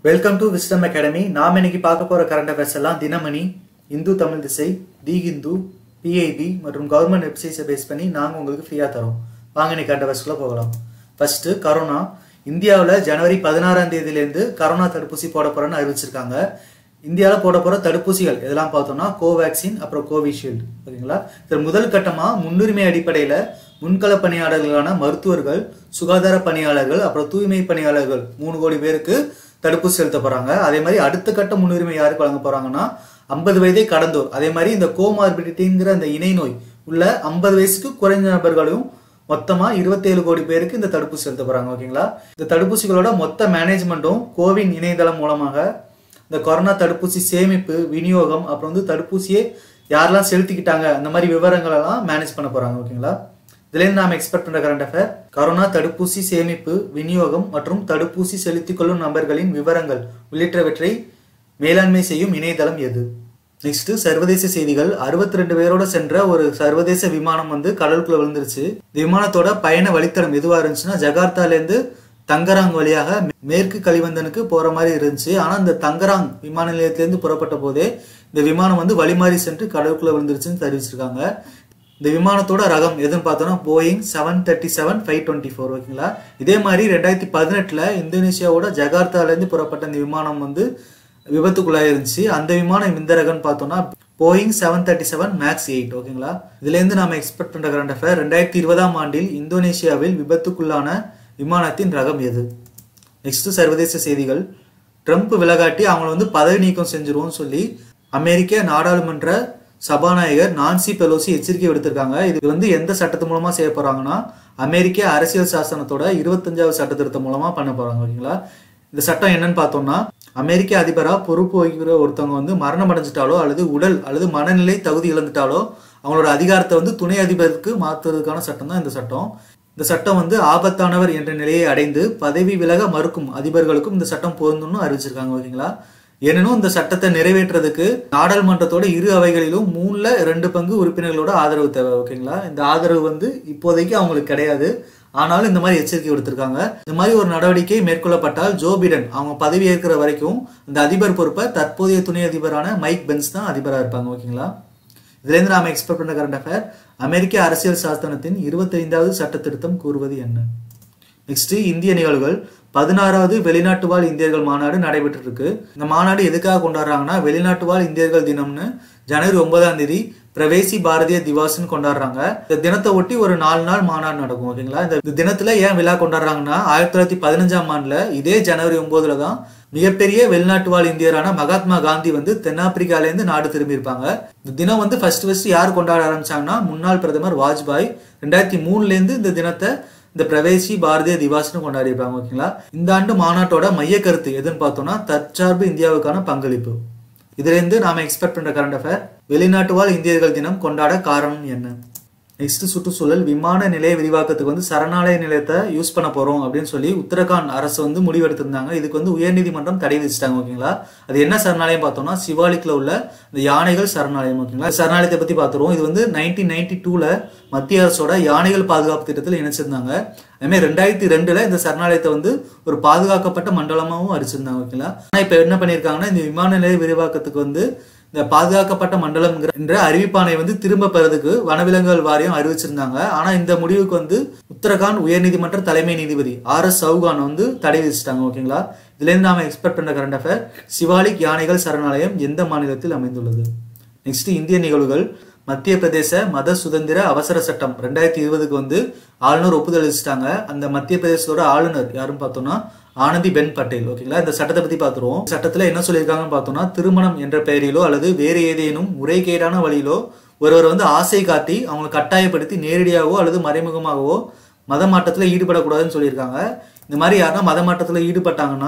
welcome to wisdom academy நாம் இன்னைக்கு பார்க்க போற கரண்ட் அஃபேர்ஸ் எல்லாம் தினமணி இந்து தமிழ் திசை தி ஹிந்து பிஐபி மற்றும் கவர்மெண்ட் வெப்சைட்ஸை பேஸ் பண்ணி நாங்கள் உங்களுக்கு ஃப்ரீயாக தரோம் வாங்க இன்னைக்கு கரண்ட் அஃபேர்ஸ்க்குள்ள போகலாம் ஃபர்ஸ்ட் கரோனா இந்தியாவில் ஜனவரி பதினாறாம் தேதியிலேருந்து கரோனா தடுப்பூசி போட போறேன்னு அறிவிச்சிருக்காங்க இந்தியாவில் போட போற தடுப்பூசிகள் இதெல்லாம் பார்த்தோம்னா கோவேக்சின் அப்புறம் கோவிஷீல்டு ஓகேங்களா இதில் முதல் கட்டமா முன்னுரிமை அடிப்படையில் முன்கள பணியாளர்களான மருத்துவர்கள் சுகாதார பணியாளர்கள் அப்புறம் தூய்மை பணியாளர்கள் மூணு கோடி பேருக்கு தடுப்பூசி செலுத்த போறாங்க அதே மாதிரி அடுத்த கட்ட முன்னுரிமை யாருக்கு வழங்க போறாங்கன்னா ஐம்பது வயதை கடந்தோர் அதே மாதிரி இந்த கோமார்பிடிட்டிங்கிற அந்த இணை நோய் உள்ள ஐம்பது வயசுக்கு குறைந்த நபர்களும் மொத்தமா இருபத்தேழு கோடி பேருக்கு இந்த தடுப்பூசி செலுத்த போறாங்க ஓகேங்களா இந்த தடுப்பூசிகளோட மொத்த மேனேஜ்மெண்ட்டும் கோவின் இணையதளம் மூலமாக இந்த கொரோனா தடுப்பூசி சேமிப்பு விநியோகம் அப்புறம் வந்து தடுப்பூசியை யாரெல்லாம் செலுத்திக்கிட்டாங்க அந்த மாதிரி விவரங்கள் எல்லாம் மேனேஜ் பண்ண போறாங்க ஓகேங்களா இதுலேருந்து நாம் எக்ஸ்பெக்ட் பண்ற கரண்ட் அஃபேர் கொரோனா தடுப்பூசி சேமிப்பு விநியோகம் மற்றும் தடுப்பூசி செலுத்திக் கொள்ளும் நபர்களின் விவரங்கள் உள்ளிட்டவற்றை மேலாண்மை செய்யும் இணையதளம் எது நெக்ஸ்ட் சர்வதேச செய்திகள் அறுபத்தி ரெண்டு பேரோட சென்ற ஒரு சர்வதேச விமானம் வந்து கடலுக்குள்ள விழுந்துருச்சு இந்த விமானத்தோட பயண வழித்தடம் எதுவா இருந்துச்சுன்னா ஜகார்த்தால இருந்து தங்கராங் வழியாக மேற்கு கலிவந்தனுக்கு போற மாதிரி இருந்துச்சு ஆனா இந்த தங்கராங் விமான நிலையத்திலிருந்து புறப்பட்ட போதே இந்த விமானம் வந்து வழிமாறி சென்று கடலுக்குள்ள விழுந்துருச்சுன்னு தெரிவிச்சிருக்காங்க இந்த விமானத்தோட ரகம் எதுன்னு பார்த்தோம்னா Boeing seven thirty seven five twenty four ஓகேங்களா இதே மாதிரி ரெண்டாயிரத்தி பதினெட்டுல இந்தோனேஷியாவோட ஜகார்த்தாலேருந்து புறப்பட்ட இந்த விமானம் வந்து விபத்துக்குள்ளாயிருந்துச்சு அந்த விமானம் இந்த ரகம்னு பார்த்தோம்னா Boeing seven thirty seven max eight ஓகேங்களா இதுலேருந்து நாம எக்ஸ்பெக்ட் பண்ற கரண்ட் அஃபேர் ரெண்டாயிரத்தி இருபதாம் ஆண்டில் இந்தோனேஷியாவில் விபத்துக்குள்ளான விமானத்தின் ரகம் எது நெக்ஸ்ட் சர்வதேச செய்திகள் ட்ரம்ப் விலகாட்டி அவங்கள வந்து பதவி நீக்கம் செஞ்சிருவோம்னு சொல்லி அமெரிக்க நாடாளுமன்ற சபாநாயகர் நான்சி பெலோசி எச்சரிக்கை விடுத்திருக்காங்க இது வந்து எந்த சட்டத்து மூலமா செய்ய போறாங்கன்னா அமெரிக்க அரசியல் சாசனத்தோட இருபத்தஞ்சாவது சட்ட திருத்தம் மூலமா பண்ண போறாங்க ஓகேங்களா இந்த சட்டம் என்னன்னு பார்த்தோம்னா அமெரிக்க அதிபரா பொறுப்பு வகிக்கிற ஒருத்தவங்க வந்து மரணம் அடைஞ்சிட்டாலோ அல்லது உடல் அல்லது மனநிலை தகுதி இழந்துட்டாலோ அவங்களோட அதிகாரத்தை வந்து துணை அதிபருக்கு மாற்றுறதுக்கான சட்டம் தான் இந்த சட்டம் இந்த சட்டம் வந்து ஆபத்தானவர் என்ற நிலையை அடைந்து பதவி விலக மறுக்கும் அதிபர்களுக்கும் இந்த சட்டம் பொருந்தும்னு அறிவிச்சிருக்காங்க ஓகேங்களா எனினும் இந்த சட்டத்தை நிறைவேற்றுறதுக்கு நாடாளுமன்றத்தோட இரு அவைகளிலும் மூணுல ரெண்டு பங்கு உறுப்பினர்களோட ஆதரவு தேவை ஓகேங்களா இந்த ஆதரவு வந்து இப்போதைக்கு அவங்களுக்கு கிடையாது ஆனாலும் இந்த மாதிரி எச்சரிக்கை கொடுத்திருக்காங்க இந்த மாதிரி ஒரு நடவடிக்கை மேற்கொள்ளப்பட்டால் ஜோ பிடன் அவங்க பதவி ஏற்கிற வரைக்கும் இந்த அதிபர் பொறுப்பை தற்போதைய துணை அதிபரான மைக் பென்ஸ் தான் அதிபராக இருப்பாங்க ஓகேங்களா இதுலேருந்து நாம எக்ஸ்பெக்ட் பண்ண கரண்ட் அஃபேர் அமெரிக்க அரசியல் சாசனத்தின் இருபத்தைந்தாவது சட்ட திருத்தம் கூறுவது என்ன நெக்ஸ்ட் இந்திய நிகழ்வுகள் பதினாறாவது வெளிநாட்டு வாழ் இந்தியர்கள் மாநாடு நடைபெற்று இருக்கு இந்த மாநாடு எதுக்காக கொண்டாடுறாங்கன்னா வெளிநாட்டு வாழ் இந்தியர்கள் தினம்னு ஜனவரி ஒன்பதாம் தேதி பிரவேசி பாரதிய திவாஸ்னு கொண்டாடுறாங்க இந்த தினத்தை ஒட்டி ஒரு நாலு நாள் மாநாடு நடக்கும் ஓகேங்களா இந்த தினத்துல ஏன் விழா கொண்டாடுறாங்கன்னா ஆயிரத்தி தொள்ளாயிரத்தி பதினஞ்சாம் ஆண்டுல இதே ஜனவரி ஒன்பதுல தான் மிகப்பெரிய வெளிநாட்டு வாழ் இந்தியரான மகாத்மா காந்தி வந்து தென்னாப்பிரிக்கால இருந்து நாடு திரும்பி இருப்பாங்க இந்த தினம் வந்து ஃபர்ஸ்ட் ஃபர்ஸ்ட் யார் கொண்டாட ஆரம்பிச்சாங்கன்னா முன்னாள் பிரதமர் வாஜ்பாய் ரெண்டாயிரத்தி மூணுல இருந்து இந்த தினத்தை இந்த பிரவேசி பாரதிய திவாஸ்னு கொண்டாடி இருப்பாங்க ஓகேங்களா இந்த ஆண்டு மாநாட்டோட மைய கருத்து எதுன்னு பார்த்தோம்னா தற்சார்பு இந்தியாவுக்கான பங்களிப்பு இதுல இருந்து நாம எக்ஸ்பெக்ட் பண்ற கரண்ட் அஃபேர் வெளிநாட்டு வாழ் இந்தியர்கள் தினம் கொண்டாட காரணம் என்ன நெக்ஸ்ட் சுற்றுச்சூழல் விமான நிலைய விரிவாக்கத்துக்கு வந்து சரணாலய நிலையத்தை யூஸ் பண்ண போறோம் அப்படின்னு சொல்லி உத்தரகாண்ட் அரசு வந்து முடிவெடுத்திருந்தாங்க இதுக்கு வந்து உயர்நீதிமன்றம் தடை விதிச்சிட்டாங்க ஓகேங்களா அது என்ன சரணாலயம் பார்த்தோம்னா சிவாலிக்ல உள்ள இந்த யானைகள் சரணாலயம் ஓகேங்களா சரணாலயத்தை பத்தி பார்த்துருவோம் இது வந்து நைன்டீன் நைன்டி டூல மத்திய அரசோட யானைகள் பாதுகாப்பு திட்டத்தில் இணைச்சிருந்தாங்க அதுமாதிரி ரெண்டாயிரத்தி ரெண்டுல இந்த சரணாலயத்தை வந்து ஒரு பாதுகாக்கப்பட்ட மண்டலமாகவும் அறிச்சிருந்தாங்க ஓகேங்களா ஆனா இப்ப என்ன பண்ணிருக்காங்கன்னா இந்த விமான நிலைய விரிவாக்கத்துக்கு வந்து இந்த பாதுகாக்கப்பட்ட மண்டலம் என்ற அறிவிப்பானை வந்து திரும்ப பெறதுக்கு வனவிலங்குகள் வாரியம் அறிவிச்சிருந்தாங்க ஆனா இந்த முடிவுக்கு வந்து உத்தரகாண்ட் உயர்நீதிமன்ற தலைமை நீதிபதி ஆர் எஸ் சவுகான் வந்து தடை விதிச்சிட்டாங்க ஓகேங்களா இதுல இருந்து நாம எக்ஸ்பெக்ட் பண்ண கரண்ட் அஃபேர் சிவாலிக் யானைகள் சரணாலயம் எந்த மாநிலத்தில் அமைந்துள்ளது நெக்ஸ்ட் இந்திய நிகழ்வுகள் மத்திய பிரதேச மத சுதந்திர அவசர சட்டம் ரெண்டாயிரத்தி இருபதுக்கு வந்து ஆளுநர் ஒப்புதல் அளிச்சிட்டாங்க அந்த மத்திய பிரதேசத்தோட ஆளுநர் யாருன்னு பார்த்தோம்னா ஆனந்தி பென் பட்டேல் ஓகேங்களா இந்த சட்டத்தை பத்தி பார்த்துருவோம் சட்டத்துல என்ன சொல்லியிருக்காங்கன்னு பார்த்தோம்னா திருமணம் என்ற பெயரிலோ அல்லது வேறு ஏதேனும் முறைகேடான வழியிலோ ஒருவர் வந்து ஆசை காட்டி அவங்களை கட்டாயப்படுத்தி நேரடியாகவோ அல்லது மறைமுகமாகவோ மத மாற்றத்தில் ஈடுபடக்கூடாதுன்னு சொல்லியிருக்காங்க இந்த மாதிரி யாருன்னா மத மாற்றத்தில் ஈடுபட்டாங்கன்னா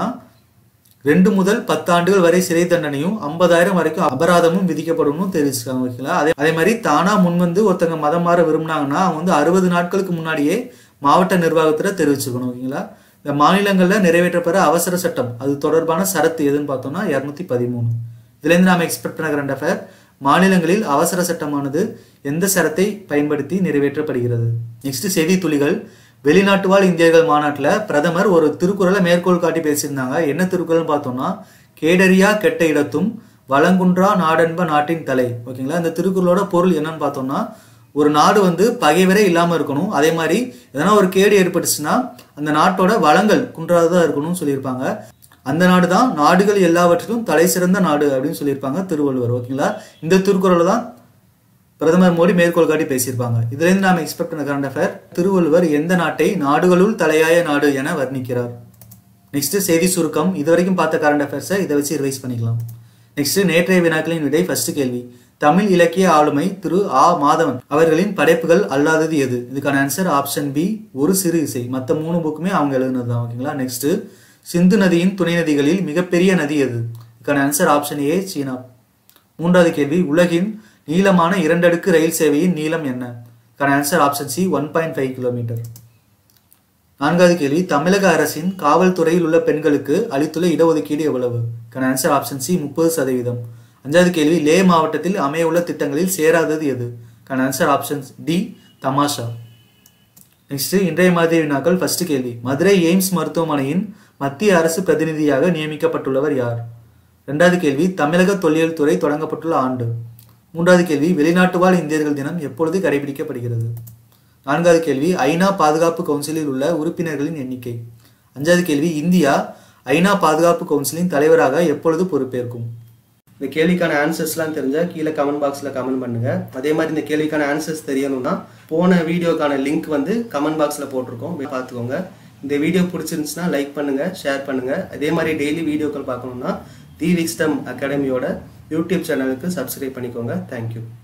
ரெண்டு முதல் பத்து ஆண்டுகள் வரை சிறை தண்டனையும் ஐம்பதாயிரம் வரைக்கும் அபராதமும் விதிக்கப்படும் தெரிவிச்சிருக்காங்க ஓகேங்களா அதே அதே மாதிரி தானா முன் வந்து ஒருத்தங்க மதம் மாற விரும்பினாங்கன்னா அவங்க வந்து அறுபது நாட்களுக்கு முன்னாடியே மாவட்ட நிர்வாகத்துல தெரிவிச்சுக்கணும் ஓகேங்களா இந்த மாநிலங்களில் நிறைவேற்றப்பெற அவசர சட்டம் அது தொடர்பான சரத்து எதுன்னு பார்த்தோம்னா இரநூத்தி பதிமூணு இதுலேருந்து நாம் எக்ஸ்பெக்ட் பண்ண கரண்ட் அஃபேர் மாநிலங்களில் அவசர சட்டமானது எந்த சரத்தை பயன்படுத்தி நிறைவேற்றப்படுகிறது நெக்ஸ்ட் செய்தி துளிகள் வெளிநாட்டு வாழ் இந்தியர்கள் மாநாட்டில் பிரதமர் ஒரு திருக்குறளை மேற்கோள் காட்டி பேசியிருந்தாங்க என்ன திருக்குறள்னு பார்த்தோம்னா கேடரியா கெட்ட இடத்தும் வளங்குன்றா நாடென்ப நாட்டின் தலை ஓகேங்களா இந்த திருக்குறளோட பொருள் என்னன்னு பார்த்தோம்னா ஒரு நாடு வந்து பகைவரே இல்லாமல் இருக்கணும் அதே மாதிரி எதனா ஒரு கேடு ஏற்பட்டுச்சுன்னா அந்த நாட்டோட வளங்கள் குன்றாததாக இருக்கணும்னு சொல்லியிருப்பாங்க அந்த நாடு தான் நாடுகள் எல்லாவற்றிலும் தலை சிறந்த நாடு அப்படின்னு சொல்லியிருப்பாங்க திருவள்ளுவர் ஓகேங்களா இந்த திருக்குறளை தான் பிரதமர் மோடி மேற்கோள் காட்டி பேசியிருப்பாங்க இதுலேருந்து நாம் எக்ஸ்பெக்ட் பண்ண கரண்ட் அஃபேர் திருவள்ளுவர் எந்த நாட்டை நாடுகளுள் தலையாய நாடு என வர்ணிக்கிறார் நெக்ஸ்ட் செய்தி சுருக்கம் இது வரைக்கும் பார்த்த கரண்ட் அஃபேர்ஸை இதை வச்சு ரிவைஸ் பண்ணிக்கலாம் நெக்ஸ்ட் நேற்றைய வினாக்களின் விடை ஃபர்ஸ்ட் கேள்வி தமிழ் இலக்கிய ஆளுமை திரு ஆ மாதவன் அவர்களின் படைப்புகள் அல்லாதது எது இதுக்கான ஆன்சர் ஆப்ஷன் பி ஒரு சிறு இசை மற்ற மூணு புக்குமே அவங்க எழுதுனது தான் ஓகேங்களா நெக்ஸ்ட் சிந்து நதியின் துணை நதிகளில் மிகப்பெரிய நதி எது இதுக்கான ஆன்சர் ஆப்ஷன் ஏ சீனா மூன்றாவது கேள்வி உலகின் நீளமான இரண்டடுக்கு ரயில் சேவையின் நீளம் என்ன இதுக்கான answer option C one point five kilometre நான்காவது கேள்வி தமிழக அரசின் காவல்துறையில் உள்ள பெண்களுக்கு அளித்துள்ள இடஒதுக்கீடு எவ்வளவு இதுக்கான ஆன்சர் ஆப்ஷன் சி முப்பது சதவீதம் அஞ்சாவது கேள்வி லே மாவட்டத்தில் அமையவுள்ள திட்டங்களில் சேராதது எது இதுக்கான answer option D Tamasha next இன்றைய மாதிரி வினாக்கள் ஃபர்ஸ்ட் கேள்வி மதுரை எய்ம்ஸ் மருத்துவமனையின் மத்திய அரசு பிரதிநிதியாக நியமிக்கப்பட்டுள்ளவர் யார் ரெண்டாவது கேள்வி தமிழக தொல்லியல் துறை தொடங்கப்பட்டுள்ள ஆண்டு மூன்றாவது கேள்வி வெளிநாட்டு வாழ் இந்தியர்கள் தினம் எப்பொழுது கடைபிடிக்கப்படுகிறது நான்காவது கேள்வி ஐநா பாதுகாப்பு கவுன்சிலில் உள்ள உறுப்பினர்களின் எண்ணிக்கை அஞ்சாவது கேள்வி இந்தியா ஐநா பாதுகாப்பு கவுன்சிலின் தலைவராக எப்பொழுது பொறுப்பேற்கும் இந்த கேள்விக்கான ஆன்சர்ஸ்லாம் தெரிஞ்சா கீழே கமெண்ட் பாக்ஸில் கமெண்ட் பண்ணுங்க அதே மாதிரி இந்த கேள்விக்கான ஆன்சர்ஸ் தெரியணும்னா போன வீடியோக்கான லிங்க் வந்து கமெண்ட் பாக்ஸில் போட்டிருக்கோம் போய் பார்த்துக்கோங்க இந்த வீடியோ பிடிச்சிருந்துச்சுன்னா லைக் பண்ணுங்க ஷேர் பண்ணுங்க அதே மாதிரி டெய்லி வீடியோக்கள் பார்க்கணும்னா தி விக்ஸ்டம் அகாடமியோட யூடியூப் சேனலுக்கு சப்ஸ்கிரைப் பண்ணிக்கோங்க தேங்க்யூ